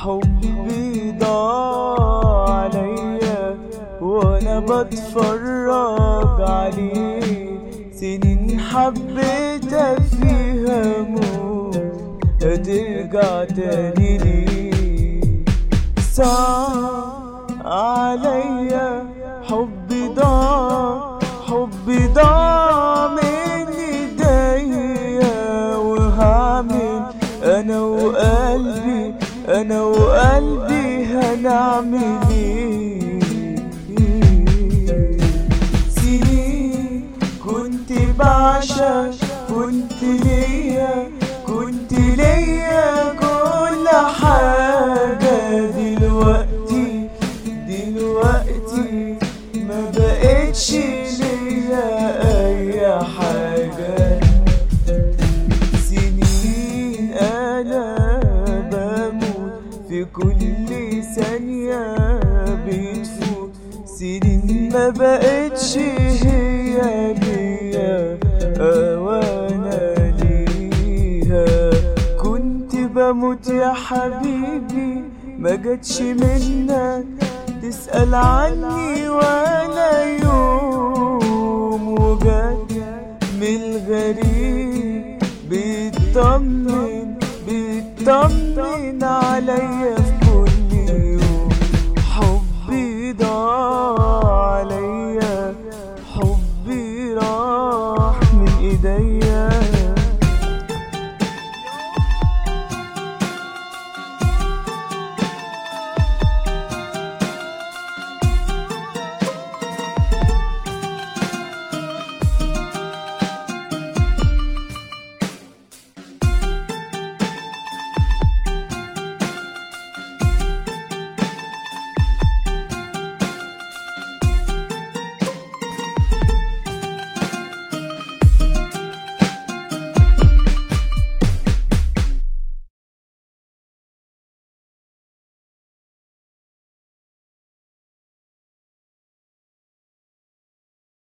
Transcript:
حبي ضاع عليا وانا بتفرج عليه سنين حبيتها فيها موت هترجع تاني ليه صعب عليا حبي ضاع حبي ضاع من ايديا وهعمل انا وقلبي انا وقلبي هنعمل ايه سنين كنت بعشق كنت ليا كنت ليا كل حاجة دلوقتي دلوقتي ما بقتش ليا اي حاجة سنين انا بموت في كل ثانية بتفوت سنين ما بقتش هي ليا وانا ليها كنت بموت يا حبيبي ما جاتش منك تسأل عني ولا يوم وجات من الغريب بيطمن بيطمن عليا